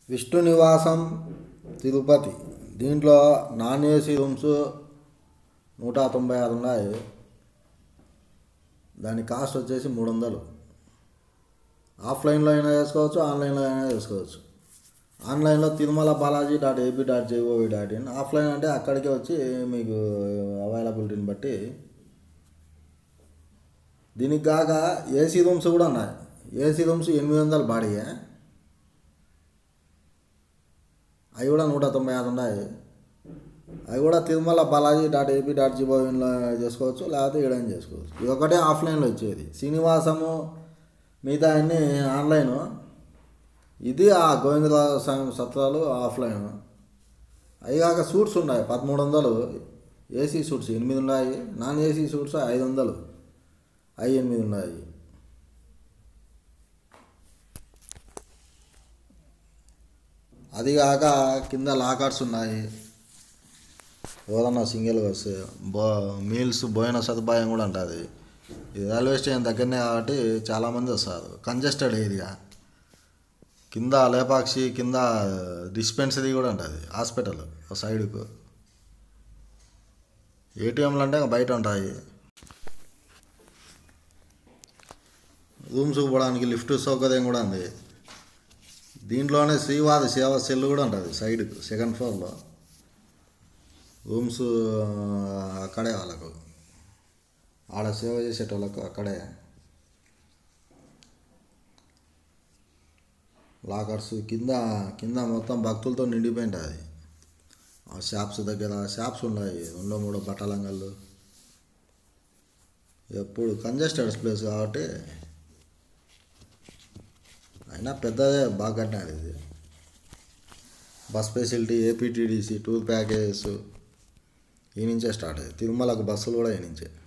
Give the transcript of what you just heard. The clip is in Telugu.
విష్ణు నివాసం తిరుపతి దీంట్లో నాన్ ఏసీ రూమ్స్ నూట తొంభై ఆరు ఉన్నాయి దాని కాస్ట్ వచ్చేసి మూడు వందలు ఆఫ్లైన్లో అయినా చేసుకోవచ్చు ఆన్లైన్లో అయినా చేసుకోవచ్చు ఆన్లైన్లో Tirumala Balaji dot AP dot gov dot in offline అంటే అక్కడికే వచ్చి మీకు అవైలబిలిటీని బట్టి దీనికి కాక ఏసీ రూమ్స్ కూడా ఉన్నాయి ఏసీ రూమ్స్ ఎనిమిది వందలు బాడీయే అవి కూడా నూట తొంభై ఆరు ఉన్నాయి అవి కూడా Tirumala Balaji dot AP dot జీబోయిన్లో చేసుకోవచ్చు లేకపోతే ఈడైనా చేసుకోవచ్చు ఇది ఒకటే ఆఫ్లైన్లో వచ్చేది శ్రీనివాసము మిగతా అన్నీ ఆన్లైన్ ఇది ఆ గోవిందరావు స్వామి సత్రాలు ఆఫ్లైన్ అవి కాక సూట్స్ ఉన్నాయి పదమూడు వందలు ఏసీ సూట్స్ ఎనిమిది ఉన్నాయి నాన్ ఏసీ సూట్స్ ఐదు వందలు అవి ఎనిమిది ఉన్నాయి అది కాక కింద లాకర్స్ ఉన్నాయి ఎవరన్నా సింగిల్గా వస్తే బో మీల్స్ భోజన సదుపాయం కూడా ఉంటుంది ఇది రైల్వే స్టేషన్ దగ్గరనే కాబట్టి చాలామంది వస్తారు కంజెస్టెడ్ ఏరియా కింద లేపాక్షి కింద డిస్పెన్సరీ కూడా ఉంటుంది హాస్పిటల్ సైడ్కు ఏటీఎంలు అంటే ఇంకా బయట ఉంటాయి రూమ్స్కి పోవడానికి లిఫ్ట్ సౌకర్యం కూడా ఉంది దీంట్లోనే శ్రీవారి సేవ సెల్ కూడా ఉంటుంది సైడ్కు సెకండ్ ఫ్లోర్లో రూమ్స్ అక్కడే వాళ్ళకు ఆడ సేవ చేసేటోళ్ళకు అక్కడే లాకర్స్ కింద కింద మొత్తం భక్తులతో నిండిపోయి ఉంటుంది ఆ షాప్స్ దగ్గర షాప్స్ ఉన్నాయి రెండో మూడో బట్టలంగళ్ళు ఎప్పుడు కంజెస్టెడ్ ప్లేస్ కాబట్టి అయినా పెద్దదే బాగా కట్టినారు ఇది bus facility APTDC tour packages ఈ నుంచే స్టార్ట్ అయ్యాయి తిరుమలకు బస్సులు కూడా ఈ నుంచే